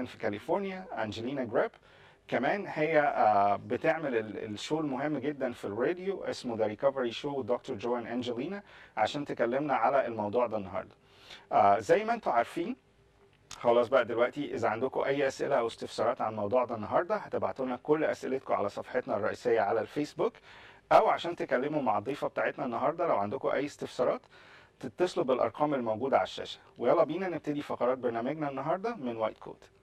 في كاليفورنيا انجلينا جريب كمان هي آه، بتعمل ال- الشو المهم جدا في الراديو اسمه ذا ريكفري شو دكتور جوان انجلينا عشان تكلمنا على الموضوع ده النهارده آه، زي ما انتم عارفين خلاص بقى دلوقتي اذا عندكم اي اسئله او استفسارات عن الموضوع ده النهارده هتبعتوا لنا كل اسئلتكم على صفحتنا الرئيسيه على الفيسبوك او عشان تكلموا مع الضيفه بتاعتنا النهارده لو عندكم اي استفسارات تتصلوا بالارقام الموجوده على الشاشه ويلا بينا نبتدي فقرات برنامجنا النهارده من وايت كوت